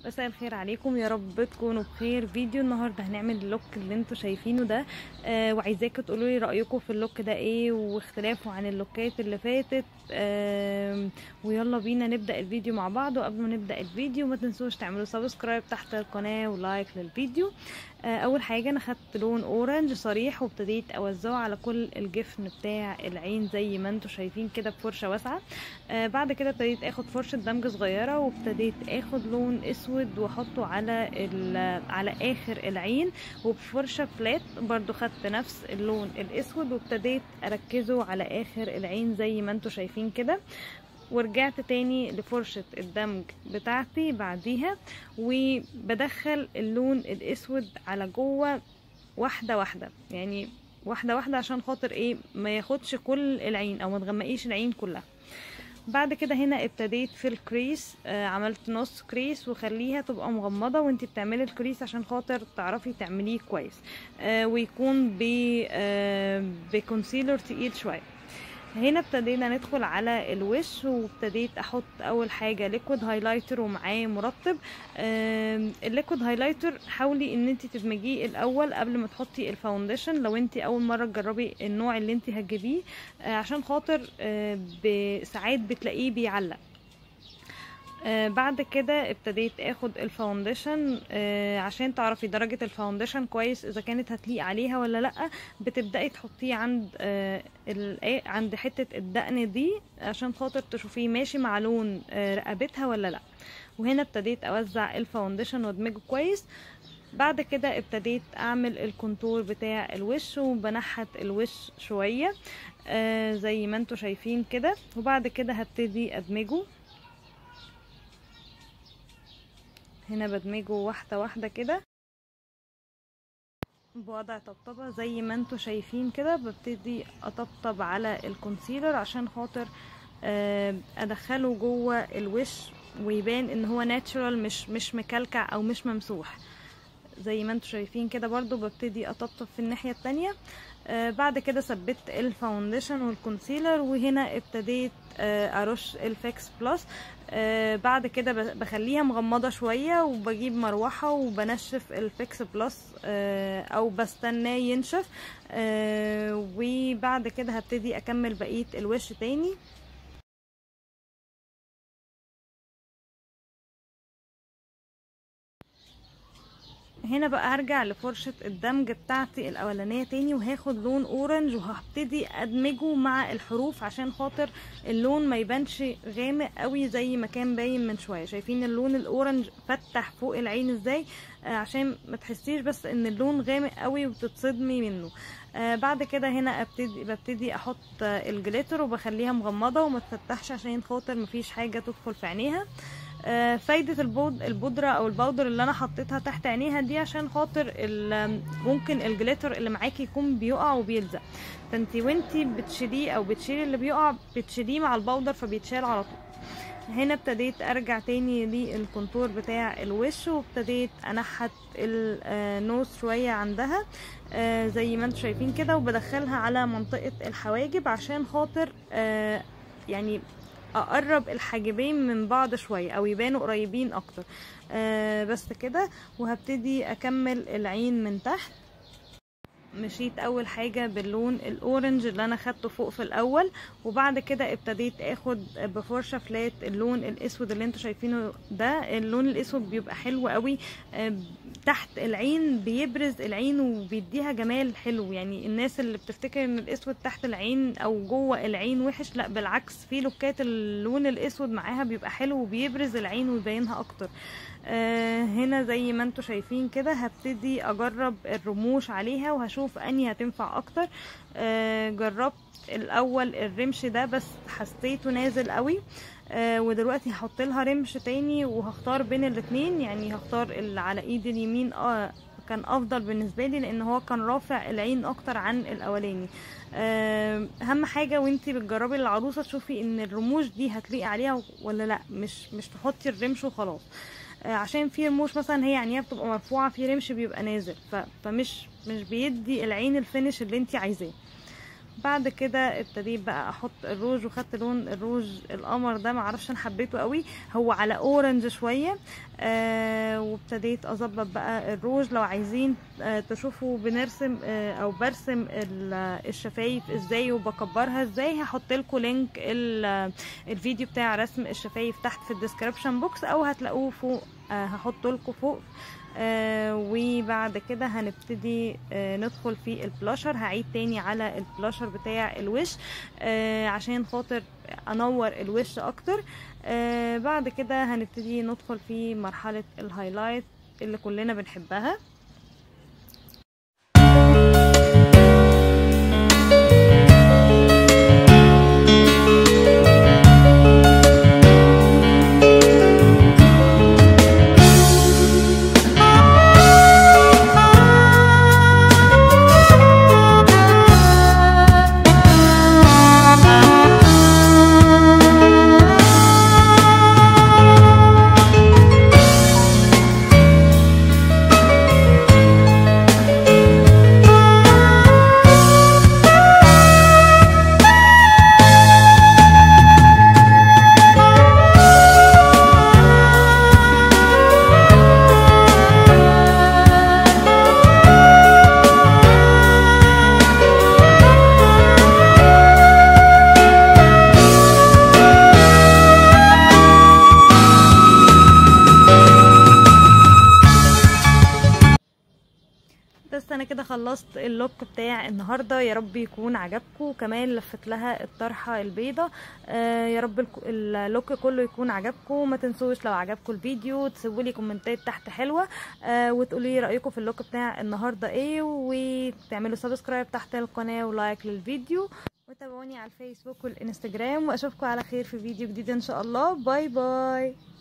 مساء الخير عليكم يا رب تكونوا بخير فيديو النهارده هنعمل اللوك اللي انتوا شايفينه ده آه وعايزاكم تقولوا لي رايكم في اللوك ده ايه واختلافه عن اللوكات اللي فاتت آه ويلا بينا نبدا الفيديو مع بعض وقبل ما نبدا الفيديو ما تنسوش تعملوا سبسكرايب تحت القناه ولايك للفيديو آه اول حاجه انا خدت لون اورنج صريح وابتديت اوزعه على كل الجفن بتاع العين زي ما انتوا شايفين كده بفرشه واسعه آه بعد كده ابتديت اخد فرشه دمج صغيره وابتديت اخد لون اسود واحطه على على اخر العين وبفرشه فلات برضو خدت نفس اللون الاسود وابتديت اركزه على اخر العين زي ما انتوا شايفين كده ورجعت تاني لفرشة الدمج بتاعتي بعديها وبدخل اللون الاسود على جوه واحدة واحدة يعني واحدة واحدة عشان خاطر ايه ما ياخدش كل العين او ما تغمقيش العين كلها بعد كده هنا ابتديت في الكريس آه عملت نص كريس وخليها تبقى مغمضة وانت بتعملي الكريس عشان خاطر تعرفي تعمليه كويس آه ويكون ب آه بكونسيلر تقيل شوية هنا ابتدينا ندخل على الوش وابتديت احط اول حاجه ليكويد هايلايتر ومعاه مرطب الليكويد هايلايتر حاولي ان انت تدمجيه الاول قبل ما تحطي الفاونديشن لو انت اول مره تجربي النوع اللي انت هتجيبيه عشان خاطر ساعات بتلاقيه بيعلق آه بعد كده ابتديت اخد الفاونديشن آه عشان تعرفي درجة الفاونديشن كويس اذا كانت هتليق عليها ولا لا بتبدأي تحطيه عند آه عند حتة الدقن دي عشان خاطر تشوفيه ماشي مع لون آه رقبتها ولا لا وهنا ابتديت اوزع الفاونديشن وادمجه كويس بعد كده ابتديت اعمل الكونتور بتاع الوش وبنحت الوش شوية آه زي ما انتوا شايفين كده وبعد كده هبتدي ادمجه هنا بدمجه واحدة واحدة كده بوضع طبطبة زي ما انتوا شايفين كده ببتدي اطبطب على الكونسيلر عشان خاطر ادخله جوه الوش ويبان ان هو ناتشورال مش مش مكلكع او مش ممسوح زي ما انتوا شايفين كده برضو ببتدي اطبطب في الناحية التانية آه بعد كده ثبت الفاونديشن والكونسيلر وهنا ابتديت آه ارش الفيكس بلس آه بعد كده بخليها مغمضة شوية وبجيب مروحة وبنشف الفيكس بلس آه او بستناه ينشف آه وبعد كده هبتدي اكمل بقية الوش تاني هنا بقى هرجع لفرشة الدمج بتاعتي الاولانية تاني وهاخد لون اورنج وهبتدي ادمجه مع الحروف عشان خاطر اللون ما يبانش غامق قوي زي ما كان باين من شوية شايفين اللون الاورنج فتح فوق العين ازاي آه عشان ما تحسيش بس ان اللون غامق قوي وتتصدمي منه آه بعد كده هنا ابتدي ببتدي احط آه الجليتر وبخليها مغمضة وما تفتحش عشان خاطر مفيش حاجة تدخل في عينيها آه فايدة البود البودرة او البودر اللي انا حطيتها تحت عينيها دي عشان خاطر ممكن الجليتر اللي معاكي يكون بيقع وبيلزق فانت وانتي بتشيليه او بتشيلي اللي بيقع بتشيليه مع البودر فبيتشال على طول هنا ابتديت ارجع تاني للكونتور بتاع الوش وابتديت انحت النوز شوية عندها آه زي ما انتم شايفين كده وبدخلها على منطقة الحواجب عشان خاطر آه يعني اقرب الحاجبين من بعض شويه او يبانوا قريبين اكتر آه بس كده وهبتدي اكمل العين من تحت مشيت اول حاجه باللون الاورنج اللي انا خدته فوق في الاول وبعد كده ابتديت اخد بفرشه فلات اللون الاسود اللي انتوا شايفينه ده اللون الاسود بيبقى حلو قوي تحت العين بيبرز العين وبيديها جمال حلو يعني الناس اللي بتفتكر ان الاسود تحت العين او جوه العين وحش لا بالعكس في لوكات اللون الاسود معاها بيبقى حلو وبيبرز العين ويبينها اكتر آه هنا زي ما انتوا شايفين كده هبتدي اجرب الرموش عليها وهشوف اني هتنفع اكتر آه جربت الاول الرمش ده بس حسيته نازل قوي آه ودلوقتي هحط لها رمش تاني وهختار بين الاتنين يعني هختار اللي على ايدي اليمين اه كان افضل بالنسبه لي لان هو كان رافع العين اكتر عن الاولاني اهم حاجه وانتي بتجربي العروسه تشوفي ان الرموش دي هتليق عليها ولا لا مش مش تحطي الرمش وخلاص عشان في رموش مثلا هي عينيها بتبقى مرفوعه في رمش بيبقى نازل فمش مش بيدي العين الفينش اللي انت عايزاه بعد كده ابتديت بقى احط الروج وخدت لون الروج القمر ده معرفش انا حبيته قوي هو على اورنج شويه آه وابتديت اظبط بقى الروج لو عايزين آه تشوفوا بنرسم آه او برسم ال- الشفايف ازاي وبكبرها ازاي هحط لكم لينك ال- الفيديو بتاع رسم الشفايف تحت في الديسكربشن بوكس او هتلاقوه فوق آه هحط لكم فوق آه وبعد كده هنبتدي آه ندخل في البلاشر هعيد تاني على البلاشر بتاع الوش آه عشان خاطر انور الوش اكتر آه بعد كده هنبتدي ندخل في مرحلة الهايلايت اللي كلنا بنحبها بس انا كده خلصت اللوك بتاع النهارده يا رب يكون عجبكم كمان لفت لها الطرحه البيضه آه يا رب الك- اللوك كله يكون عجبكم ما تنسوش لو عجبكم الفيديو تسيبوا لي كومنتات تحت حلوه آه وتقولوا لي رايكم في اللوك بتاع النهارده ايه وتعملوا سبسكرايب تحت القناه ولايك للفيديو وتابعوني على الفيسبوك والانستجرام واشوفكم على خير في فيديو جديد ان شاء الله باي باي